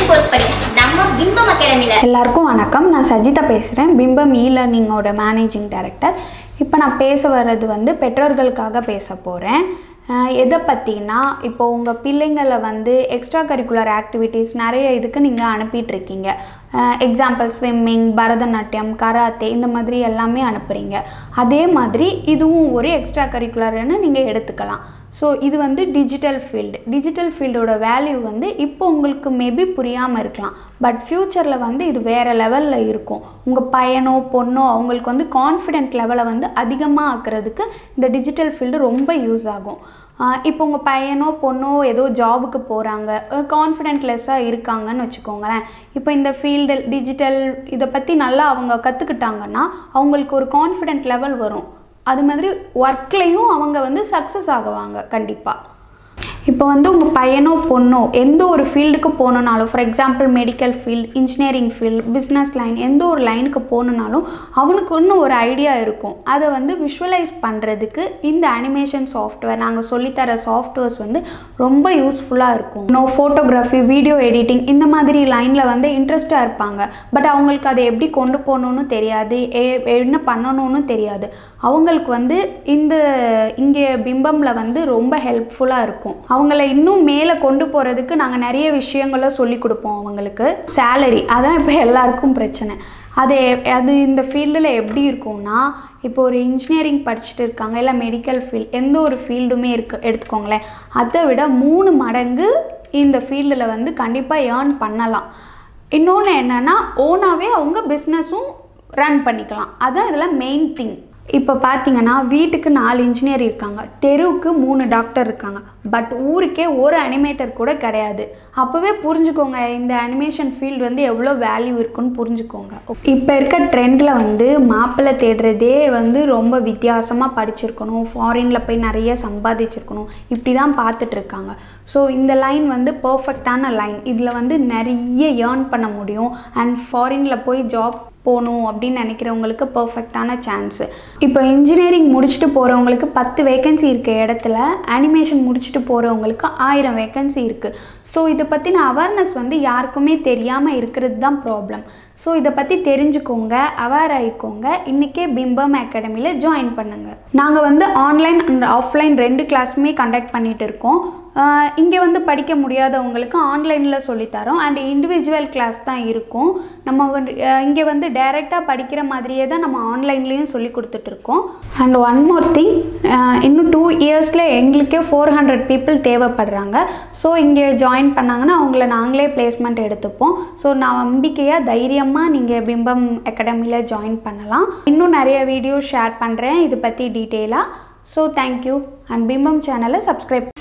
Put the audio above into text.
course படிங்க நம்ம பிம்பம் அகாடமில எல்லாருக்கும் வணக்கம் நான் சஜிதா பேசுகிறேன் பிம்பம் இ லேர்னிங்கோட மேனேஜிங் டைரக்டர் இப்போ நான் பேச வர்றது வந்து பெற்றோர்களுக்காக பேச போகிறேன் எதை பற்றினா இப்போ உங்கள் பிள்ளைங்களை வந்து எக்ஸ்ட்ரா கரிக்குலர் ஆக்டிவிட்டீஸ் நிறைய இதுக்கு நீங்கள் அனுப்பிட்டுருக்கீங்க எக்ஸாம்பிள் ஸ்விம்மிங் பரதநாட்டியம் கராத்தே இந்த மாதிரி எல்லாமே அனுப்புகிறீங்க அதே மாதிரி இதுவும் ஒரு எக்ஸ்ட்ரா கரிக்குலர்னு நீங்கள் எடுத்துக்கலாம் ஸோ இது வந்து டிஜிட்டல் ஃபீல்டு டிஜிட்டல் ஃபீல்டோட வேல்யூ வந்து இப்போ உங்களுக்கு மேபி புரியாமல் இருக்கலாம் பட் ஃப்யூச்சரில் வந்து இது வேறு லெவலில் இருக்கும் உங்கள் பையனோ பொண்ணோ அவங்களுக்கு வந்து கான்ஃபிடென்ட் லெவலை வந்து அதிகமாக ஆக்குறதுக்கு இந்த டிஜிட்டல் ஃபீல்டு ரொம்ப யூஸ் ஆகும் ஆஹ் இப்போ உங்கள் பையனோ பொண்ணோ ஏதோ ஜாபுக்கு போகிறாங்க கான்ஃபிடென்ட் லெஸ்ஸாக இருக்காங்கன்னு வச்சுக்கோங்களேன் இப்போ இந்த ஃபீல்டு டிஜிட்டல் இதை பற்றி நல்லா அவங்க கற்றுக்கிட்டாங்கன்னா அவங்களுக்கு ஒரு கான்ஃபிடென்ட் லெவல் வரும் அது மாதிரி ஒர்க்லேயும் அவங்க வந்து சக்ஸஸ் ஆகுவாங்க கண்டிப்பாக இப்போ வந்து உங்கள் பையனோ பொண்ணோ எந்த ஒரு ஃபீல்டுக்கு போகணுன்னாலும் for example medical field engineering field business line எந்த ஒரு லைனுக்கு போகணுன்னாலும் அவனுக்கு இன்னும் ஒரு ஐடியா இருக்கும் அதை வந்து விஷுவலைஸ் பண்ணுறதுக்கு இந்த அனிமேஷன் சாஃப்ட்வேர் நாங்கள் சொல்லித்தர சாஃப்ட்வேர்ஸ் வந்து ரொம்ப யூஸ்ஃபுல்லாக இருக்கும் நோ ஃபோட்டோகிராஃபி வீடியோ எடிட்டிங் இந்த மாதிரி லைனில் வந்து இன்ட்ரெஸ்ட்டாக இருப்பாங்க பட் அவங்களுக்கு அதை எப்படி கொண்டு போகணுன்னு தெரியாது ஏ- என்ன பண்ணணும்னு தெரியாது அவங்களுக்கு வந்து இந்த இங்கே பிம்பமில் வந்து ரொம்ப ஹெல்ப்ஃபுல்லாக இருக்கும் அவங்கள இன்னும் மேலே கொண்டு போகிறதுக்கு நாங்கள் நிறைய விஷயங்களை சொல்லி கொடுப்போம் அவங்களுக்கு சேலரி அதான் இப்போ எல்லாருக்கும் பிரச்சனை அது எ- அது இந்த ஃபீல்டில் எப்படி இருக்கும்னா இப்போ ஒரு இன்ஜினியரிங் படிச்சுட்டு இருக்காங்க இல்லை மெடிக்கல் ஃபீல்ட் எந்த ஒரு ஃபீல்டுமே இருக்கு எடுத்துக்கோங்களேன் அதை விட மூணு மடங்கு இந்த ஃபீல்டில் வந்து கண்டிப்பாக ஏர்ன் பண்ணலாம் இன்னொன்று என்னென்னா ஓனாகவே அவங்க பிஸ்னஸும் ரன் பண்ணிக்கலாம் அதான் இதில் மெயின் திங் இப்போ பார்த்தீங்கன்னா வீட்டுக்கு நாலு இன்ஜினியர் இருக்காங்க தெருவுக்கு மூணு டாக்டர் இருக்காங்க பட் ஊருக்கே ஒரு அனிமேட்டர் கூட கிடையாது அப்போவே புரிஞ்சுக்கோங்க இந்த அனிமேஷன் ஃபீல்டு வந்து எவ்வளோ வேல்யூ இருக்குன்னு புரிஞ்சுக்கோங்க இப்போ இருக்க ட்ரெண்டில் வந்து மாப்பிள்ளை தேடுறதே வந்து ரொம்ப வித்தியாசமாக படிச்சிருக்கணும் ஃபாரினில் போய் நிறைய சம்பாதிச்சிருக்கணும் இப்படி தான் பார்த்துட்டு இருக்காங்க ஸோ இந்த லைன் வந்து பர்ஃபெக்டான லைன் இதில் வந்து நிறைய ஏர்ன் பண்ண முடியும் அண்ட் ஃபாரினில் போய் ஜாப் போகணும் அப்படின்னு நினைக்கிறவங்களுக்கு பர்ஃபெக்டான சான்ஸு இப்போ இன்ஜினியரிங் முடிச்சுட்டு போகிறவங்களுக்கு பத்து வேகன்சி இருக்க இடத்துல அனிமேஷன் முடிச்சுட்டு போகிறவங்களுக்கு ஆயிரம் வேகன்சி இருக்குது ஸோ இதை பற்றின அவேர்னஸ் வந்து யாருக்குமே தெரியாமல் இருக்கிறது தான் ப்ராப்ளம் ஸோ இதை பற்றி தெரிஞ்சுக்கோங்க அவேர் ஆகிக்கோங்க இன்றைக்கே பிம்பம் அகாடமியில் ஜாயின் பண்ணுங்கள் நாங்கள் வந்து ஆன்லைன் அண்ட் ஆஃப்லைன் ரெண்டு கிளாஸுமே கண்டக்ட் பண்ணிகிட்டு இருக்கோம் இங்கே வந்து படிக்க முடியாதவங்களுக்கு ஆன்லைனில் சொல்லித்தரோம் அண்ட் இண்டிவிஜுவல் கிளாஸ் தான் இருக்கும் நம்ம இங்கே வந்து டைரெக்டாக படிக்கிற மாதிரியே தான் நம்ம ஆன்லைன்லேயும் சொல்லி கொடுத்துட்ருக்கோம் அண்ட் ஒன் மோர் திங் இன்னும் டூ இயர்ஸில் எங்களுக்கே ஃபோர் ஹண்ட்ரட் பீப்புள் தேவைப்படுறாங்க ஸோ இங்கே ஜாயின் பண்ணாங்கன்னா அவங்கள நாங்களே பிளேஸ்மெண்ட் எடுத்துப்போம் ஸோ நான் நம்பிக்கையாக தைரியமாக நீங்கள் பிம்பம் அகாடமியில் ஜாயின் பண்ணலாம் இன்னும் நிறைய வீடியோ ஷேர் பண்ணுறேன் இது பற்றி டீட்டெயிலாக ஸோ தேங்க்யூ அண்ட் பிம்பம் சேனலை சப்ஸ்கிரைப்